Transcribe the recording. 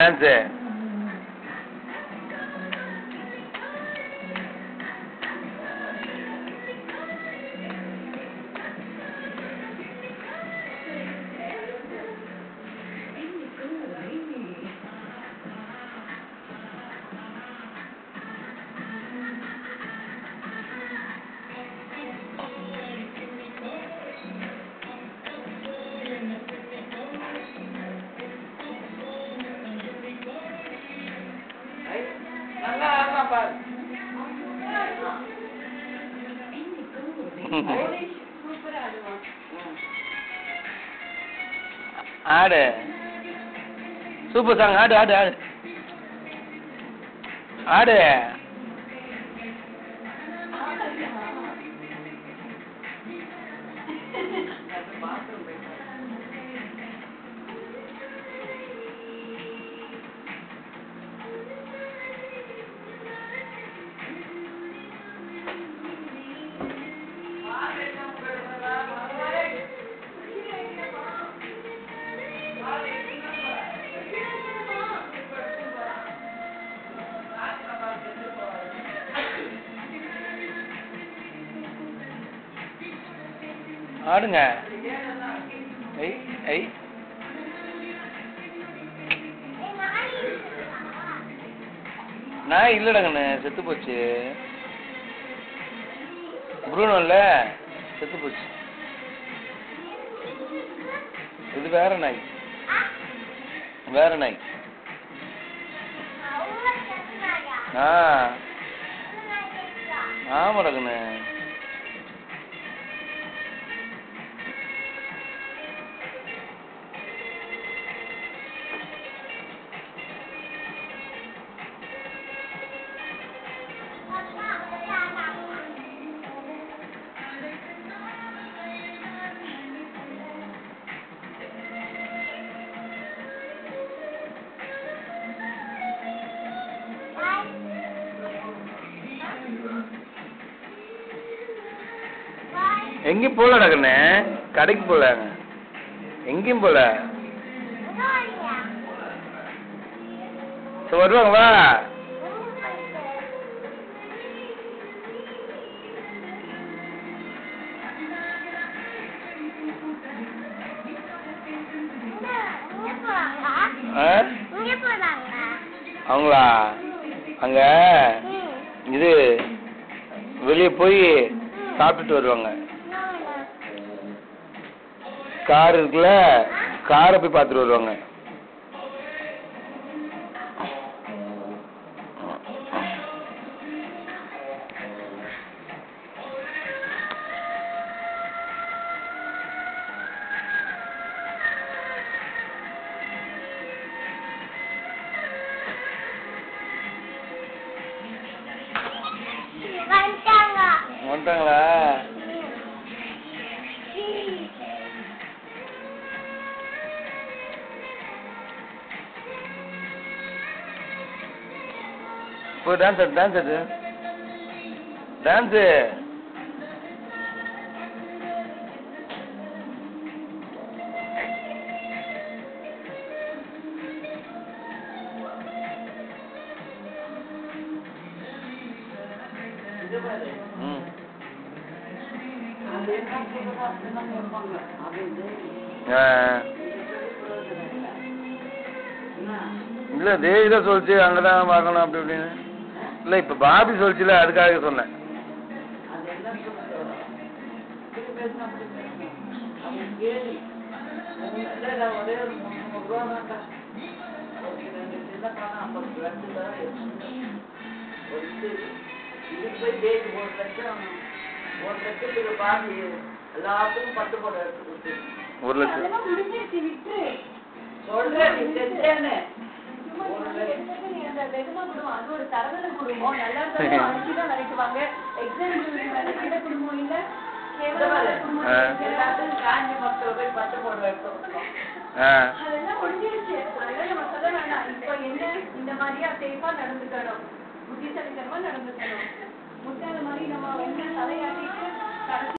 Dance நல்லா ஆடுறான் பாரு சூப்பரா ஆடுவான் ஆடு சூப்பர் சாங் ஆடு ஆடு ஆடு ஆடு ஆடுங்க ஐ ஐ நாய் இல்லடா கண்ணு செத்து போச்சு ப்ரூனோ இல்ல செத்து போச்சு இது வேற நாய் வேற நாய் ஆ ஆமாடா கண்ணு எங்கேயும் போகலடா கண்ணு கடைக்கு போல எங்கேயும் போல சரி வருவாங்க வா ஆ? அவங்களா அங்க இது வெளியே போய் சாப்பிட்டுட்டு வருவாங்க கார் இருக்குல்ல காரை போய் பார்த்துட்டு வருவாங்க வந்துட்டாங்களா போய் டான்ஸ் ஆடு டான்ஸ் ஆடு டான்ஸு ம் அது என்ன சொல்றதோ அப்படிதான் கேட்பாங்க. அது இது. ஆ என்ன? இல்ல தேவி தான் சொல்லிச்சு அங்கதான் பார்க்கணும் அப்படி இப்படின்னு இல்ல இப்ப பாபி சொல்லிச்சுல அதுக்காக சொன்னேன் அது என்ன சொல்றதோ. இப்படி பேசினா அப்படி பேசணும். அவங்க கேலி. அவங்க இல்ல, இல்ல, ஒரே ஒரு முந்நூறு ரூபா தான்க்கா. ஒரு ரெண்டு சின்ன பணம், அப்புறம் ரெண்டு தடவை எடுத்துட்டு ஒரு இது. இதுக்கு போய் பேசி ஒரு லட்சம் ஒரு லட்சத்துக்கு பாதி எல்லாத்துக்கும் பட்டு போட எடுத்து கொடுத்து ஒரு லட்சம் அதெல்லாம் முடிஞ்சிருச்சு விட்டுரு சொல்றேன் நீ செத்தேன்னு சும்மா நீ வந்து நீ அந்த வெகுமா குடும்பம் அது ஒரு தரதல குடும்பம் நல்லா இருந்தாலும் அழைச்சிதான் நினைக்குவாங்க எக்ஸாம் நல்ல குடும்பம் இல்ல கேவலமான குடும்பம் ஆ. இல்ல. எல்லாத்துக்கும் காஞ்சி மக்கள் போய் பட்டு போட எடுத்து ஆ அதெல்லாம் முடிஞ்சிருச்சு அதெல்லாம் நம்ம சொல்ல வேண்டாம் இப்ப என்ன இந்த மாதிரியா சேஃபா நடந்துக்கணும் புத்திசாலித்தனமா நடந்துக்கணும் முட்டாத மாதிரி நம்ம என்ன தலையாட்டிட்டு கடைசி